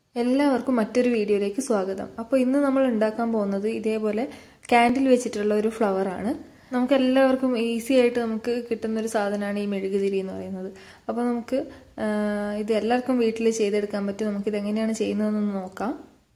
എല്ലാവർക്കും മറ്റൊരു വീഡിയോയിലേക്ക് സ്വാഗതം അപ്പോൾ ഇന്ന് നമ്മൾ ഉണ്ടാക്കാൻ പോകുന്നത് ഇതേപോലെ ക്യാൻഡിൽ വെച്ചിട്ടുള്ള ഒരു ഫ്ലവർ ആണ് നമുക്ക് എല്ലാവർക്കും ഈസി ആയിട്ട് നമുക്ക് കിട്ടുന്ന ഒരു സാധനമാണ് ഈ മെഴുകുതിരി എന്ന് പറയുന്നത് അപ്പോൾ നമുക്ക് ഇത് എല്ലാവർക്കും വീട്ടിൽ ചെയ്തെടുക്കാൻ പറ്റും നമുക്കിത് എങ്ങനെയാണ് ചെയ്യുന്നതെന്ന് നോക്കാം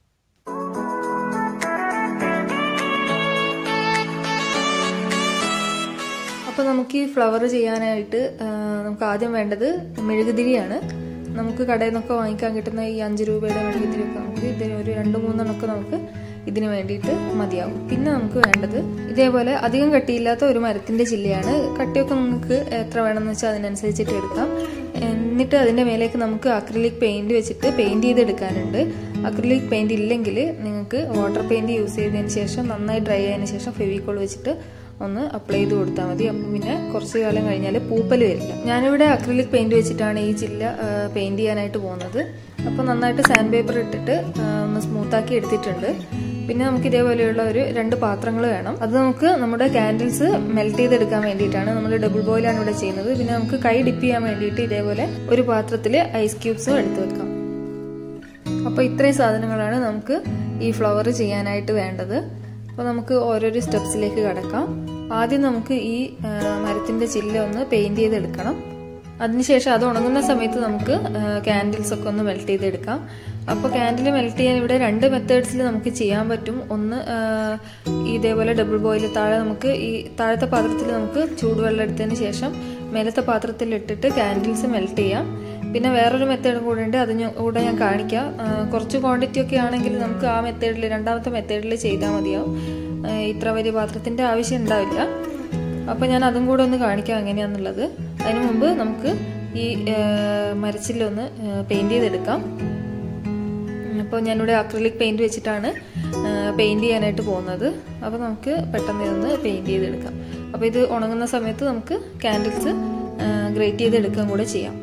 അപ്പോൾ നമുക്ക് ഈ ഫ്ലവർ ചെയ്യാനായിട്ട് നമുക്ക് ആദ്യം വേണ്ടത് മെഴുകുതിരിയാണ് നമുക്ക് കടയിൽ നിന്നൊക്കെ വാങ്ങിക്കാൻ കിട്ടുന്ന ഈ അഞ്ച് രൂപയുടെ മെഴുകുതിരിയൊക്കെ നമുക്ക് ഇതിന് ഒരു രണ്ട് മൂന്നെണ്ണമൊക്കെ നമുക്ക് ഇതിന് വേണ്ടിയിട്ട് മതിയാവും പിന്നെ നമുക്ക് വേണ്ടത് ഇതേപോലെ അധികം കട്ടിയില്ലാത്ത ഒരു മരത്തിന്റെ ചില്ലയാണ് കട്ടിയൊക്കെ നിങ്ങൾക്ക് എത്ര വേണമെന്ന് വെച്ചാൽ അതിനനുസരിച്ചിട്ട് എടുക്കാം എന്നിട്ട് അതിൻ്റെ മേലേക്ക് നമുക്ക് അക്രിലിക് പെയിന്റ് വെച്ചിട്ട് പെയിന്റ് ചെയ്തെടുക്കാനുണ്ട് അക്രിലിക് പെയിന്റ് ഇല്ലെങ്കിൽ നിങ്ങൾക്ക് വാട്ടർ പെയിന്റ് യൂസ് ചെയ്തതിന് ശേഷം നന്നായി ഡ്രൈ ആയതിനു ശേഷം ഫെവിക്കോൾ വെച്ചിട്ട് ഒന്ന് അപ്ലൈ ചെയ്ത് കൊടുത്താൽ മതി അപ്പം പിന്നെ കുറച്ച് കാലം കഴിഞ്ഞാൽ പൂപ്പൽ വരില്ല ഞാനിവിടെ അക്രിലിക് പെയിന്റ് വെച്ചിട്ടാണ് ഈ ജില്ല പെയിന്റ് ചെയ്യാനായിട്ട് പോകുന്നത് അപ്പോൾ നന്നായിട്ട് സാൻഡ് പേപ്പർ ഇട്ടിട്ട് ഒന്ന് സ്മൂത്താക്കി എടുത്തിട്ടുണ്ട് പിന്നെ നമുക്ക് ഇതേപോലെയുള്ള ഒരു രണ്ട് പാത്രങ്ങൾ വേണം അത് നമുക്ക് നമ്മുടെ കാൻഡിൽസ് മെൽറ്റ് ചെയ്തെടുക്കാൻ വേണ്ടിയിട്ടാണ് നമ്മൾ ഡബിൾ ബോയിലാണ് ഇവിടെ ചെയ്യുന്നത് പിന്നെ നമുക്ക് കൈ ഡിപ്പ് ചെയ്യാൻ വേണ്ടിയിട്ട് ഇതേപോലെ ഒരു പാത്രത്തിൽ ഐസ് ക്യൂബ്സും എടുത്തു വെക്കാം അപ്പോൾ ഇത്രയും സാധനങ്ങളാണ് നമുക്ക് ഈ ഫ്ലവർ ചെയ്യാനായിട്ട് വേണ്ടത് അപ്പോൾ നമുക്ക് ഓരോരോ സ്റ്റെപ്സിലേക്ക് കടക്കാം ആദ്യം നമുക്ക് ഈ മരത്തിന്റെ ചില്ല ഒന്ന് പെയിന്റ് ചെയ്തെടുക്കണം അതിനുശേഷം അത് ഉണങ്ങുന്ന സമയത്ത് നമുക്ക് ക്യാൻഡിൽസ് ഒക്കെ ഒന്ന് മെൽറ്റ് ചെയ്തെടുക്കാം അപ്പോൾ ക്യാൻഡിൽ മെൽറ്റ് ചെയ്യാൻ ഇവിടെ രണ്ട് മെത്തേഡ്സിൽ നമുക്ക് ചെയ്യാൻ പറ്റും ഒന്ന് ഇതേപോലെ ഡബിൾ ബോയിൽ താഴെ നമുക്ക് ഈ താഴത്തെ പാത്രത്തിൽ നമുക്ക് ചൂടുവെള്ളം എടുത്തതിന് ശേഷം മേലത്തെ പാത്രത്തിൽ ഇട്ടിട്ട് ക്യാൻഡിൽസ് മെൽറ്റ് ചെയ്യാം പിന്നെ വേറൊരു മെത്തേഡും കൂടെ ഉണ്ട് അത് കൂടെ ഞാൻ കാണിക്കാം കുറച്ച് ക്വാണ്ടിറ്റി ഒക്കെ ആണെങ്കിൽ നമുക്ക് ആ മെത്തേഡിൽ രണ്ടാമത്തെ മെത്തേഡിൽ ചെയ്താൽ മതിയാവും ഇത്ര വലിയ പാത്രത്തിൻ്റെ ആവശ്യം ഉണ്ടാവില്ല അപ്പോൾ ഞാൻ അതും കൂടെ ഒന്ന് കാണിക്കാം എങ്ങനെയാണെന്നുള്ളത് അതിനു മുമ്പ് നമുക്ക് ഈ മരച്ചിലൊന്ന് പെയിൻറ് ചെയ്തെടുക്കാം അപ്പോൾ ഞാനിവിടെ അക്രിലിക് പെയിൻറ് വെച്ചിട്ടാണ് പെയിൻറ് ചെയ്യാനായിട്ട് പോകുന്നത് അപ്പോൾ നമുക്ക് പെട്ടെന്ന് ഇതൊന്ന് പെയിൻറ് ചെയ്തെടുക്കാം അപ്പോൾ ഇത് ഉണങ്ങുന്ന സമയത്ത് നമുക്ക് ക്യാൻഡിൽസ് ഗ്രേറ്റ് ചെയ്തെടുക്കാൻ കൂടെ ചെയ്യാം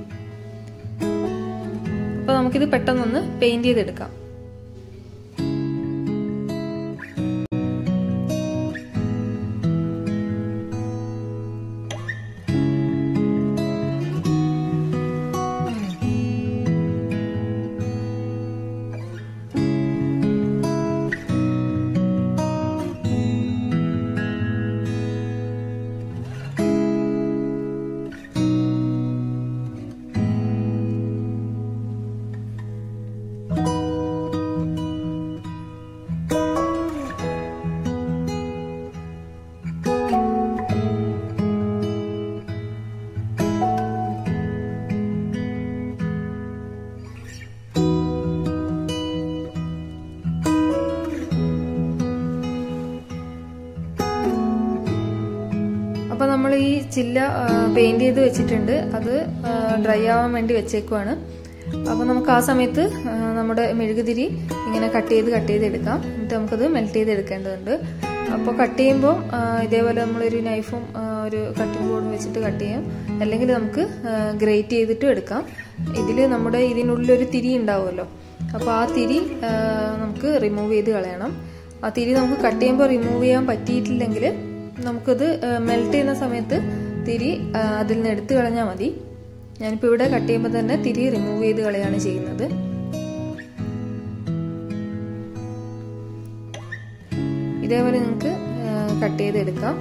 അപ്പോൾ നമുക്കിത് പെട്ടെന്നൊന്ന് പെയിൻറ് ചെയ്തെടുക്കാം അപ്പോൾ നമ്മൾ ഈ ചില്ല പെയിന്റ് ചെയ്ത് വെച്ചിട്ടുണ്ട് അത് ഡ്രൈ ആവാൻ വേണ്ടി വെച്ചേക്കുവാണ് അപ്പോൾ നമുക്ക് ആ സമയത്ത് നമ്മുടെ മെഴുകുതിരി ഇങ്ങനെ കട്ട് ചെയ്ത് കട്ട് ചെയ്ത് എടുക്കാം എന്നിട്ട് നമുക്കത് മെൽറ്റ് ചെയ്ത് എടുക്കേണ്ടതുണ്ട് അപ്പോൾ കട്ട് ചെയ്യുമ്പോൾ ഇതേപോലെ നമ്മളൊരു നൈഫും ഒരു കട്ടിംഗ് ബോർഡും വെച്ചിട്ട് കട്ട് ചെയ്യാം അല്ലെങ്കിൽ നമുക്ക് ഗ്രേറ്റ് ചെയ്തിട്ടും എടുക്കാം ഇതിൽ നമ്മുടെ ഇതിനുള്ളിലൊരു തിരി ഉണ്ടാവുമല്ലോ അപ്പോൾ ആ തിരി നമുക്ക് റിമൂവ് ചെയ്ത് കളയണം ആ തിരി നമുക്ക് കട്ട് ചെയ്യുമ്പോൾ റിമൂവ് ചെയ്യാൻ പറ്റിയിട്ടില്ലെങ്കിൽ നമുക്കത് മെൽറ്റ് ചെയ്യുന്ന സമയത്ത് തിരി അതിൽ നിന്ന് എടുത്തു കളഞ്ഞാൽ മതി ഞാനിപ്പോൾ ഇവിടെ കട്ട് ചെയ്യുമ്പോൾ തന്നെ തിരി റിമൂവ് ചെയ്ത് കളയാണ് ചെയ്യുന്നത് ഇതേപോലെ നിങ്ങൾക്ക് കട്ട് ചെയ്തെടുക്കാം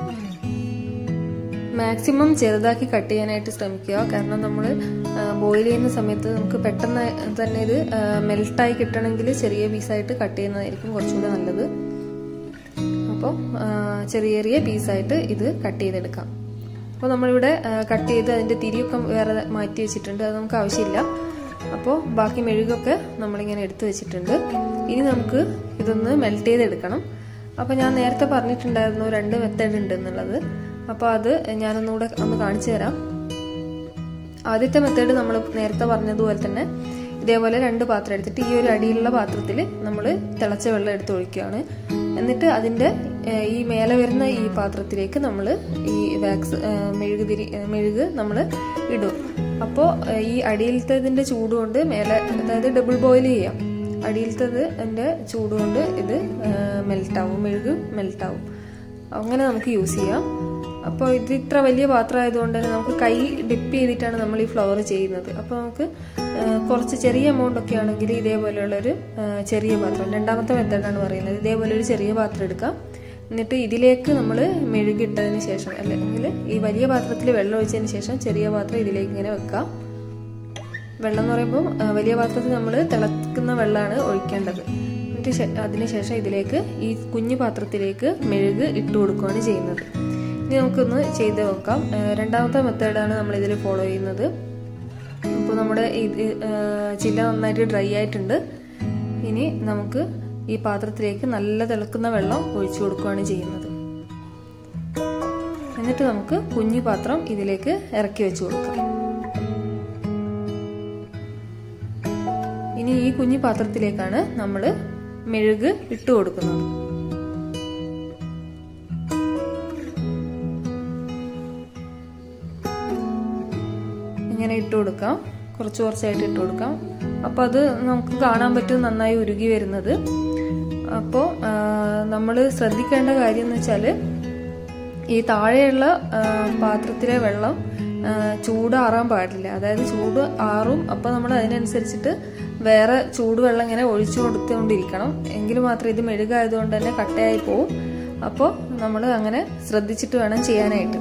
മാക്സിമം ചെറുതാക്കി കട്ട് ചെയ്യാനായിട്ട് ശ്രമിക്കുക കാരണം നമ്മൾ ബോയിൽ ചെയ്യുന്ന സമയത്ത് നമുക്ക് പെട്ടെന്ന് തന്നെ ഇത് മെൽട്ടായി കിട്ടണമെങ്കിൽ ചെറിയ പീസായിട്ട് കട്ട് ചെയ്യുന്നതായിരിക്കും കുറച്ചുകൂടെ നല്ലത് അപ്പോൾ ചെറിയ ചെറിയ പീസായിട്ട് ഇത് കട്ട് ചെയ്തെടുക്കാം അപ്പോൾ നമ്മളിവിടെ കട്ട് ചെയ്ത് അതിൻ്റെ തിരിയൊക്കെ വേറെ മാറ്റി വെച്ചിട്ടുണ്ട് അത് നമുക്ക് ആവശ്യമില്ല അപ്പോൾ ബാക്കി മെഴുകൊക്കെ നമ്മളിങ്ങനെ എടുത്തു വെച്ചിട്ടുണ്ട് ഇനി നമുക്ക് ഇതൊന്ന് മെൽറ്റ് ചെയ്തെടുക്കണം അപ്പോൾ ഞാൻ നേരത്തെ പറഞ്ഞിട്ടുണ്ടായിരുന്നു രണ്ട് മെത്തേഡ് ഉണ്ട് എന്നുള്ളത് അപ്പോൾ അത് ഞാനൊന്നുകൂടെ ഒന്ന് കാണിച്ചു തരാം ആദ്യത്തെ മെത്തേഡ് നമ്മൾ നേരത്തെ പറഞ്ഞതുപോലെ തന്നെ ഇതേപോലെ രണ്ട് പാത്രം എടുത്തിട്ട് ഈ ഒരു അടിയിലുള്ള പാത്രത്തിൽ നമ്മൾ തിളച്ച വെള്ളം എടുത്ത് ഒഴിക്കുകയാണ് എന്നിട്ട് അതിൻ്റെ ഈ മേലെ വരുന്ന ഈ പാത്രത്തിലേക്ക് നമ്മൾ ഈ വാക്സ് മെഴുകുതിരി മെഴുക് നമ്മൾ ഇടും അപ്പോൾ ഈ അടിയിലത്തതിൻ്റെ ചൂട് കൊണ്ട് മേലെ അതായത് ഡബിൾ ബോയിൽ ചെയ്യാം അടിയിലത്തത് എൻ്റെ ചൂട് കൊണ്ട് ഇത് മെൽട്ടാവും മെഴുക് മെൽട്ടാവും അങ്ങനെ നമുക്ക് യൂസ് ചെയ്യാം അപ്പോൾ ഇത് ഇത്ര വലിയ പാത്രം ആയതുകൊണ്ട് തന്നെ നമുക്ക് കൈ ഡിപ്പ് ചെയ്തിട്ടാണ് നമ്മൾ ഈ ഫ്ലവർ ചെയ്യുന്നത് അപ്പോൾ നമുക്ക് കുറച്ച് ചെറിയ എമൗണ്ട് ഒക്കെ ആണെങ്കിൽ ഇതേപോലെയുള്ളൊരു ചെറിയ പാത്രം രണ്ടാമത്തെ മെത്തേഡാണ് പറയുന്നത് ഇതേപോലെ ഒരു ചെറിയ പാത്രം എടുക്കാം എന്നിട്ട് ഇതിലേക്ക് നമ്മൾ മെഴുകിട്ടതിന് ശേഷം അല്ലെങ്കിൽ ഈ വലിയ പാത്രത്തിൽ വെള്ളം ഒഴിച്ചതിന് ശേഷം ചെറിയ പാത്രം ഇതിലേക്ക് ഇങ്ങനെ വെക്കാം വെള്ളം എന്ന് പറയുമ്പോൾ വലിയ പാത്രത്തിൽ നമ്മൾ തിളക്കുന്ന വെള്ളമാണ് ഒഴിക്കേണ്ടത് എന്നിട്ട് അതിനുശേഷം ഇതിലേക്ക് ഈ കുഞ്ഞു പാത്രത്തിലേക്ക് മെഴുക് ഇട്ട് കൊടുക്കുകയാണ് ചെയ്യുന്നത് ഇനി നമുക്കൊന്ന് ചെയ്ത് നോക്കാം രണ്ടാമത്തെ മെത്തേഡാണ് നമ്മൾ ഇതിൽ ഫോളോ ചെയ്യുന്നത് ഇപ്പോൾ നമ്മുടെ ഇത് ചില്ല നന്നായിട്ട് ഡ്രൈ ആയിട്ടുണ്ട് ഇനി നമുക്ക് ഈ പാത്രത്തിലേക്ക് നല്ല തിളക്കുന്ന വെള്ളം ഒഴിച്ചു കൊടുക്കുകയാണ് ചെയ്യുന്നത് എന്നിട്ട് നമുക്ക് കുഞ്ഞു പാത്രം ഇതിലേക്ക് ഇറക്കി വെച്ച് കൊടുക്കാം ഇനി ഈ കുഞ്ഞു പാത്രത്തിലേക്കാണ് നമ്മൾ മെഴുക് ഇട്ട് കൊടുക്കുന്നത് ഇങ്ങനെ ഇട്ട് കൊടുക്കാം കുറച്ച് കുറച്ചായിട്ട് ഇട്ട് കൊടുക്കാം അപ്പോൾ അത് നമുക്ക് കാണാൻ പറ്റും നന്നായി ഉരുകി വരുന്നത് അപ്പോൾ നമ്മൾ ശ്രദ്ധിക്കേണ്ട കാര്യം എന്ന് വെച്ചാൽ ഈ താഴെയുള്ള പാത്രത്തിലെ വെള്ളം ചൂടാറാൻ പാടില്ല അതായത് ചൂട് ആറും അപ്പോൾ നമ്മൾ അതിനനുസരിച്ചിട്ട് വേറെ ചൂടുവെള്ളം ഇങ്ങനെ ഒഴിച്ചു കൊടുത്തുകൊണ്ടിരിക്കണം എങ്കിൽ മാത്രമേ ഇത് മെഴുകായതുകൊണ്ട് തന്നെ കട്ടയായി പോവും അപ്പോൾ നമ്മൾ അങ്ങനെ ശ്രദ്ധിച്ചിട്ട് വേണം ചെയ്യാനായിട്ട്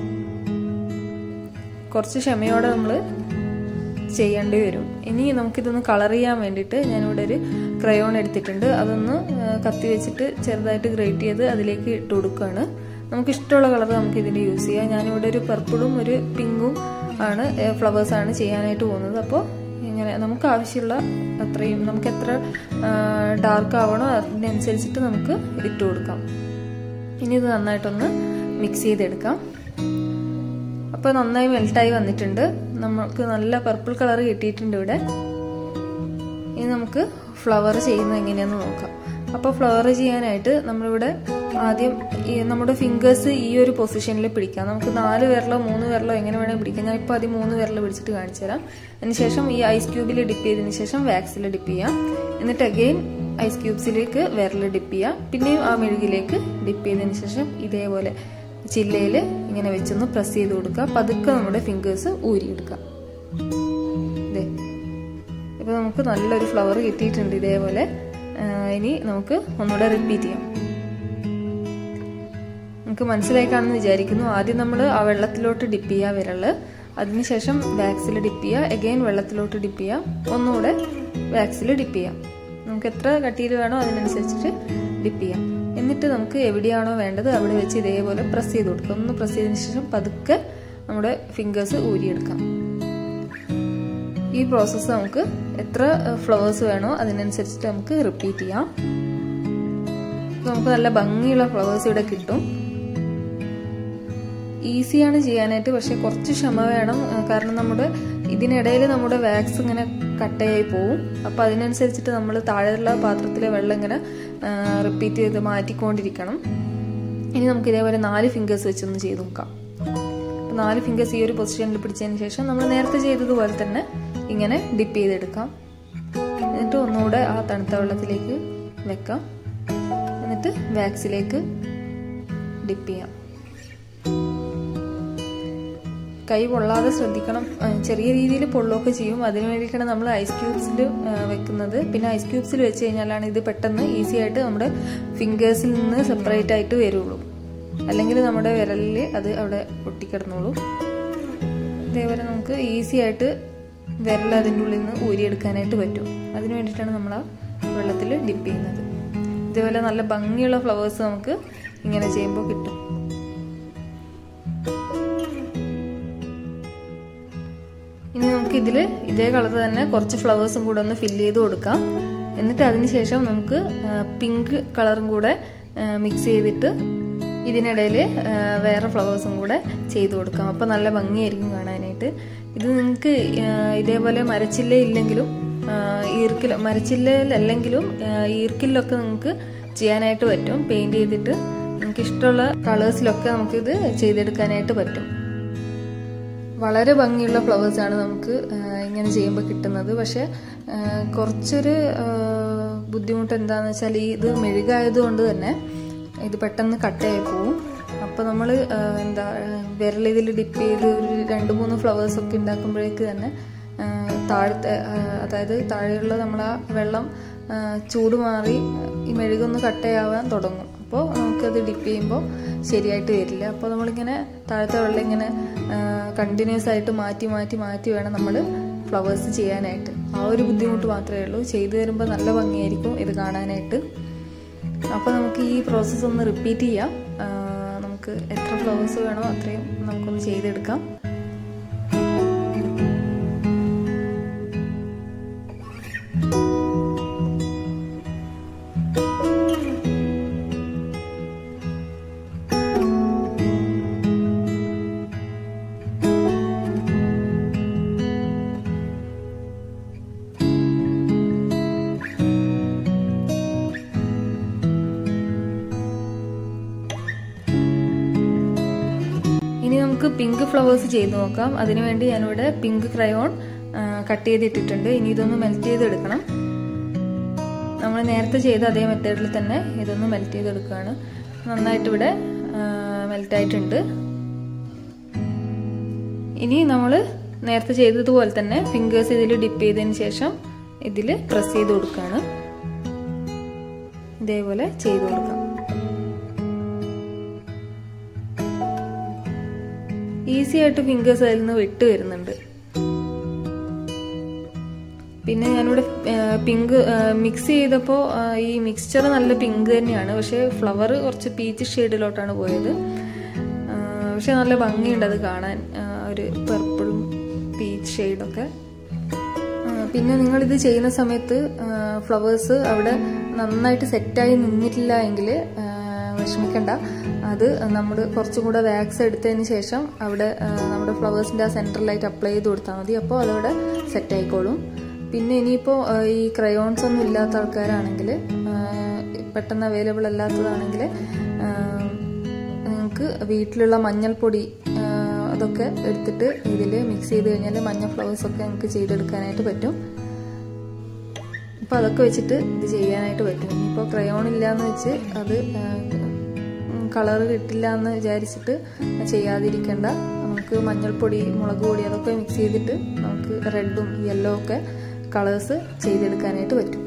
കുറച്ച് ക്ഷമയോടെ നമ്മൾ ചെയ്യേണ്ടി വരും ഇനി നമുക്കിതൊന്ന് കളർ ചെയ്യാൻ വേണ്ടിയിട്ട് ഞാനിവിടെ ഒരു ക്രയോൺ എടുത്തിട്ടുണ്ട് അതൊന്ന് കത്തി വെച്ചിട്ട് ചെറുതായിട്ട് ഗ്രേറ്റ് ചെയ്ത് അതിലേക്ക് ഇട്ട് കൊടുക്കുകയാണ് നമുക്ക് ഇഷ്ടമുള്ള കളർ നമുക്ക് ഇതിൻ്റെ യൂസ് ചെയ്യാം ഞാനിവിടെ ഒരു പർപ്പിളും ഒരു പിങ്കും ആണ് ഫ്ലവേഴ്സാണ് ചെയ്യാനായിട്ട് പോകുന്നത് അപ്പോൾ ഇങ്ങനെ നമുക്ക് ആവശ്യമുള്ള അത്രയും നമുക്ക് എത്ര ഡാർക്ക് ആവണോ അതിനനുസരിച്ചിട്ട് നമുക്ക് ഇട്ട് കൊടുക്കാം ഇനി ഇത് നന്നായിട്ടൊന്ന് മിക്സ് ചെയ്തെടുക്കാം അപ്പോൾ നന്നായി മെൽട്ടായി വന്നിട്ടുണ്ട് നമുക്ക് നല്ല പർപ്പിൾ കളർ കിട്ടിയിട്ടുണ്ട് ഇവിടെ ഇനി നമുക്ക് ഫ്ലവർ ചെയ്യുന്നത് എങ്ങനെയാണെന്ന് നോക്കാം അപ്പോൾ ഫ്ലവർ ചെയ്യാനായിട്ട് നമ്മളിവിടെ ആദ്യം ഈ നമ്മുടെ ഫിംഗേഴ്സ് ഈ ഒരു പൊസിഷനിൽ പിടിക്കാം നമുക്ക് നാല് വിരലോ മൂന്ന് വിരലോ എങ്ങനെ വേണമെങ്കിൽ പിടിക്കാം ഞാൻ ഇപ്പോൾ ആദ്യം മൂന്ന് വിരൽ പിടിച്ചിട്ട് കാണിച്ചു തരാം അതിനുശേഷം ഈ ഐസ് ക്യൂബിൽ ഡിപ്പ് ചെയ്തതിന് ശേഷം വാക്സിൽ ഡിപ്പ് ചെയ്യാം എന്നിട്ട് അഗെയിൻ ഐസ് ക്യൂബ്സിലേക്ക് വിരൽ ഡിപ്പ് ചെയ്യാം പിന്നെയും ആ മെഴുകിലേക്ക് ഡിപ്പ് ചെയ്തതിന് ശേഷം ഇതേപോലെ ചില്ലയിൽ ഇങ്ങനെ വെച്ചൊന്ന് പ്രസ് ചെയ്ത് കൊടുക്കുക പതുക്കെ നമ്മുടെ ഫിംഗേഴ്സ് ഊരിയെടുക്കുക ഇതേ ഇപ്പോൾ നമുക്ക് നല്ലൊരു ഫ്ലവർ കിട്ടിയിട്ടുണ്ട് ഇതേപോലെ ഇനി നമുക്ക് ഒന്നുകൂടെ റിപ്പീറ്റ് ചെയ്യാം നമുക്ക് മനസ്സിലായി കാണുമെന്ന് വിചാരിക്കുന്നു ആദ്യം നമ്മൾ ആ വെള്ളത്തിലോട്ട് ഡിപ്പ് ചെയ്യുക വിരല് അതിനുശേഷം വാക്സിൽ ഡിപ്പ് ചെയ്യുക എഗെയിൻ വെള്ളത്തിലോട്ട് ഡിപ്പ് ചെയ്യുക ഒന്നുകൂടെ വാക്സിൽ ഡിപ്പ് ചെയ്യാം നമുക്ക് എത്ര കട്ടിയിൽ വേണോ അതിനനുസരിച്ചിട്ട് ഡിപ്പ് ചെയ്യാം എന്നിട്ട് നമുക്ക് എവിടെയാണോ വേണ്ടത് അവിടെ വെച്ച് ഇതേപോലെ പ്രസ് ചെയ്ത് കൊടുക്കുക ഒന്ന് പ്രസ് ചെയ്തതിന് ശേഷം പതുക്കെ നമ്മുടെ ഫിംഗേഴ്സ് ഊരിയെടുക്കാം ഈ പ്രോസസ്സ് നമുക്ക് എത്ര ഫ്ലവേഴ്സ് വേണോ അതിനനുസരിച്ചിട്ട് നമുക്ക് റിപ്പീറ്റ് ചെയ്യാം നമുക്ക് നല്ല ഭംഗിയുള്ള ഫ്ലവേഴ്സ് ഇവിടെ കിട്ടും ഈസിയാണ് ചെയ്യാനായിട്ട് പക്ഷെ കുറച്ച് ക്ഷമ വേണം കാരണം നമ്മുടെ ഇതിനിടയിൽ നമ്മുടെ വാക്സ് ഇങ്ങനെ കട്ടയായി പോവും അപ്പോൾ അതിനനുസരിച്ചിട്ട് നമ്മൾ താഴെയുള്ള പാത്രത്തിലെ വെള്ളം ഇങ്ങനെ റിപ്പീറ്റ് ചെയ്ത് മാറ്റിക്കൊണ്ടിരിക്കണം ഇനി നമുക്ക് ഇതേപോലെ നാല് ഫിംഗേഴ്സ് വെച്ചൊന്ന് ചെയ്ത് നോക്കാം നാല് ഫിംഗേഴ്സ് ഈ ഒരു പൊസിഷനിൽ പിടിച്ചതിന് ശേഷം നമ്മൾ നേരത്തെ ചെയ്തതുപോലെ തന്നെ ഇങ്ങനെ ഡിപ്പ് ചെയ്തെടുക്കാം എന്നിട്ട് ഒന്നുകൂടെ ആ തണുത്ത വെള്ളത്തിലേക്ക് വെക്കാം എന്നിട്ട് വാക്സിലേക്ക് ഡിപ്പ് ചെയ്യാം കൈ പൊള്ളാതെ ശ്രദ്ധിക്കണം ചെറിയ രീതിയിൽ പൊള്ളൊക്കെ ചെയ്യും അതിന് വേണ്ടിയിട്ടാണ് നമ്മൾ ഐസ് ക്യൂബ്സിൽ വെക്കുന്നത് പിന്നെ ഐസ് ക്യൂബ്സിൽ വെച്ച് കഴിഞ്ഞാലാണ് ഇത് പെട്ടെന്ന് ഈസി ആയിട്ട് നമ്മുടെ ഫിംഗേഴ്സിൽ നിന്ന് സെപ്പറേറ്റ് ആയിട്ട് വരുള്ളൂ അല്ലെങ്കിൽ നമ്മുടെ വിരലിൽ അത് അവിടെ ഒട്ടിക്കിടന്നോളൂ ഇതേപോലെ നമുക്ക് ഈസി ആയിട്ട് വിരൽ അതിൻ്റെ ഉള്ളിൽ നിന്ന് ഊരിയെടുക്കാനായിട്ട് പറ്റും അതിന് വേണ്ടിയിട്ടാണ് നമ്മൾ ആ വെള്ളത്തിൽ ഡിപ്പ് ചെയ്യുന്നത് ഇതേപോലെ നല്ല ഭംഗിയുള്ള ഫ്ലവേഴ്സ് നമുക്ക് ഇങ്ങനെ ചെയ്യുമ്പോൾ കിട്ടും ഇനി നമുക്ക് ഇതിൽ ഇതേ കളർ തന്നെ കുറച്ച് ഫ്ലവേഴ്സും കൂടെ ഒന്ന് ഫില്ല് ചെയ്ത് കൊടുക്കാം എന്നിട്ട് അതിനുശേഷം നമുക്ക് പിങ്ക് കളറും കൂടെ മിക്സ് ചെയ്തിട്ട് ഇതിനിടയിൽ വേറെ ഫ്ലവേഴ്സും കൂടെ ചെയ്ത് കൊടുക്കാം അപ്പോൾ നല്ല ഭംഗിയായിരിക്കും കാണാനായിട്ട് ഇത് നിങ്ങൾക്ക് ഇതേപോലെ മരച്ചില്ല ഇല്ലെങ്കിലും ഈർക്കിൽ മരച്ചില്ലയിലല്ലെങ്കിലും ഈർക്കിലൊക്കെ നിങ്ങൾക്ക് ചെയ്യാനായിട്ട് പറ്റും പെയിൻറ് ചെയ്തിട്ട് നിങ്ങൾക്ക് ഇഷ്ടമുള്ള കളേഴ്സിലൊക്കെ നമുക്കിത് ചെയ്തെടുക്കാനായിട്ട് പറ്റും വളരെ ഭംഗിയുള്ള ഫ്ലവേഴ്സാണ് നമുക്ക് ഇങ്ങനെ ചെയ്യുമ്പോൾ കിട്ടുന്നത് പക്ഷെ കുറച്ചൊരു ബുദ്ധിമുട്ട് എന്താണെന്ന് വെച്ചാൽ ഈ ഇത് മെഴുകായതുകൊണ്ട് തന്നെ ഇത് പെട്ടെന്ന് കട്ടയായി പോവും അപ്പോൾ നമ്മൾ എന്താ വിരൽ ഇതിൽ ഡിപ്പ് ചെയ്ത് ഒരു രണ്ട് മൂന്ന് ഫ്ലവേഴ്സ് ഒക്കെ ഉണ്ടാക്കുമ്പോഴേക്ക് തന്നെ താഴത്തെ അതായത് താഴെയുള്ള നമ്മൾ ആ വെള്ളം ചൂട് മാറി ഈ മെഴുകൊന്ന് കട്ടയാവാൻ തുടങ്ങും അപ്പോൾ നമുക്കത് ഡിപ്പ് ചെയ്യുമ്പോൾ ശരിയായിട്ട് വരില്ല അപ്പോൾ നമ്മളിങ്ങനെ താഴത്തെ വെള്ളം ഇങ്ങനെ കണ്ടിന്യൂസ് ആയിട്ട് മാറ്റി മാറ്റി മാറ്റി വേണം നമ്മൾ ഫ്ലവേഴ്സ് ചെയ്യാനായിട്ട് ആ ഒരു ബുദ്ധിമുട്ട് മാത്രമേ ഉള്ളൂ ചെയ്തു വരുമ്പോൾ നല്ല ഭംഗിയായിരിക്കും ഇത് കാണാനായിട്ട് അപ്പോൾ നമുക്ക് ഈ പ്രോസസ്സ് ഒന്ന് റിപ്പീറ്റ് ചെയ്യാം നമുക്ക് എത്ര ഫ്ലവേഴ്സ് വേണോ അത്രയും നമുക്കൊന്ന് ചെയ്തെടുക്കാം ഇനി നമുക്ക് പിങ്ക് ഫ്ലവേഴ്സ് ചെയ്ത് നോക്കാം അതിനുവേണ്ടി ഞാനിവിടെ പിങ്ക് ക്രയോൺ കട്ട് ചെയ്തിട്ടിട്ടുണ്ട് ഇനി ഇതൊന്ന് മെൽറ്റ് ചെയ്തെടുക്കണം നമ്മൾ നേരത്തെ ചെയ്ത അതേ മെത്തേഡിൽ തന്നെ ഇതൊന്ന് മെൽറ്റ് ചെയ്തെടുക്കുകയാണ് നന്നായിട്ട് ഇവിടെ മെൽറ്റായിട്ടുണ്ട് ഇനി നമ്മൾ നേരത്തെ ചെയ്തതുപോലെ തന്നെ ഫിംഗേഴ്സ് ഇതിൽ ഡിപ്പ് ചെയ്തതിന് ശേഷം ഇതിൽ പ്രസ് ചെയ്ത് കൊടുക്കുകയാണ് ഇതേപോലെ ചെയ്ത് കൊടുക്കാം ഈസി ആയിട്ട് ഫിംഗേഴ്സ് അതിൽ നിന്ന് വിട്ട് വരുന്നുണ്ട് പിന്നെ ഞാനിവിടെ പിങ്ക് മിക്സ് ചെയ്തപ്പോൾ ഈ മിക്സ്ചർ നല്ല പിങ്ക് തന്നെയാണ് പക്ഷേ ഫ്ലവർ കുറച്ച് പീച്ച് ഷെയ്ഡിലോട്ടാണ് പോയത് പക്ഷെ നല്ല ഭംഗിയുണ്ട് അത് കാണാൻ ഒരു പർപ്പിളും പീച്ച് ഷെയ്ഡൊക്കെ പിന്നെ നിങ്ങളിത് ചെയ്യുന്ന സമയത്ത് ഫ്ലവേഴ്സ് അവിടെ നന്നായിട്ട് സെറ്റായി നിന്നിട്ടില്ല എങ്കിൽ വിഷമിക്കണ്ട അത് നമ്മൾ കുറച്ചും കൂടെ വാക്സ് എടുത്തതിന് ശേഷം അവിടെ നമ്മുടെ ഫ്ലവേഴ്സിൻ്റെ ആ സെൻറ്ററിലായിട്ട് അപ്ലൈ ചെയ്ത് കൊടുത്താൽ മതി അപ്പോൾ അതവിടെ സെറ്റ് ആയിക്കോളും പിന്നെ ഇനിയിപ്പോൾ ഈ ക്രയോൺസ് ഒന്നും ഇല്ലാത്ത ആൾക്കാരാണെങ്കിൽ പെട്ടെന്ന് അവൈലബിൾ അല്ലാത്തതാണെങ്കിൽ നിങ്ങൾക്ക് വീട്ടിലുള്ള മഞ്ഞൾപ്പൊടി അതൊക്കെ എടുത്തിട്ട് ഇതിൽ മിക്സ് ചെയ്ത് കഴിഞ്ഞാൽ മഞ്ഞ ഫ്ലവേഴ്സൊക്കെ നിങ്ങൾക്ക് ചെയ്തെടുക്കാനായിട്ട് പറ്റും അപ്പോൾ അതൊക്കെ വെച്ചിട്ട് ഇത് ചെയ്യാനായിട്ട് പറ്റും ഇനിയിപ്പോൾ ക്രയോൺ ഇല്ലയെന്ന് വെച്ച് അത് കളർ കിട്ടില്ല എന്ന് വിചാരിച്ചിട്ട് ചെയ്യാതിരിക്കേണ്ട നമുക്ക് മഞ്ഞൾപ്പൊടി മുളക് പൊടി അതൊക്കെ മിക്സ് ചെയ്തിട്ട് നമുക്ക് റെഡും യെല്ലോ ഒക്കെ കളേഴ്സ് ചെയ്തെടുക്കാനായിട്ട് പറ്റും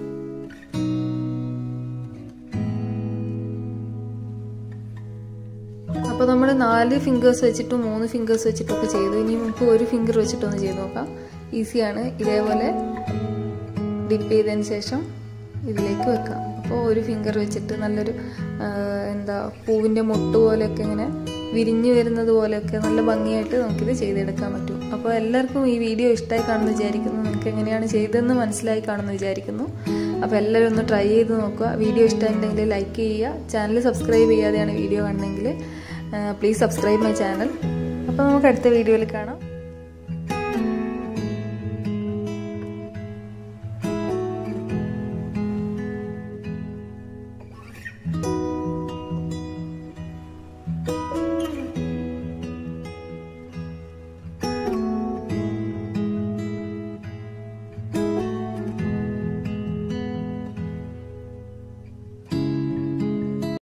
അപ്പോൾ നമ്മൾ നാല് ഫിംഗേഴ്സ് വെച്ചിട്ടും മൂന്ന് ഫിംഗേഴ്സ് വെച്ചിട്ടൊക്കെ ചെയ്തു ഇനി നമുക്ക് ഒരു ഫിംഗർ വെച്ചിട്ടൊന്ന് ചെയ്ത് നോക്കാം ഈസിയാണ് ഇതേപോലെ ഡിപ്പ് ചെയ്തതിന് ശേഷം ഇതിലേക്ക് വെക്കാം അപ്പോൾ ഒരു ഫിംഗർ വെച്ചിട്ട് നല്ലൊരു എന്താ പൂവിൻ്റെ മുട്ട് പോലെയൊക്കെ ഇങ്ങനെ വിരിഞ്ഞു വരുന്നത് പോലെയൊക്കെ നല്ല ഭംഗിയായിട്ട് നമുക്കിത് ചെയ്തെടുക്കാൻ പറ്റും അപ്പോൾ എല്ലാവർക്കും ഈ വീഡിയോ ഇഷ്ടമായി കാണുമെന്ന് വിചാരിക്കുന്നു നിങ്ങൾക്ക് എങ്ങനെയാണ് ചെയ്തതെന്ന് മനസ്സിലായി കാണുമെന്ന് വിചാരിക്കുന്നു അപ്പോൾ എല്ലാവരും ഒന്ന് ട്രൈ ചെയ്ത് നോക്കുക വീഡിയോ ഇഷ്ടമായിട്ടുണ്ടെങ്കിൽ ലൈക്ക് ചെയ്യുക ചാനൽ സബ്സ്ക്രൈബ് ചെയ്യാതെയാണ് വീഡിയോ കാണുന്നതെങ്കിൽ പ്ലീസ് സബ്സ്ക്രൈബ് മൈ ചാനൽ അപ്പോൾ നമുക്ക് അടുത്ത വീഡിയോയിൽ കാണാം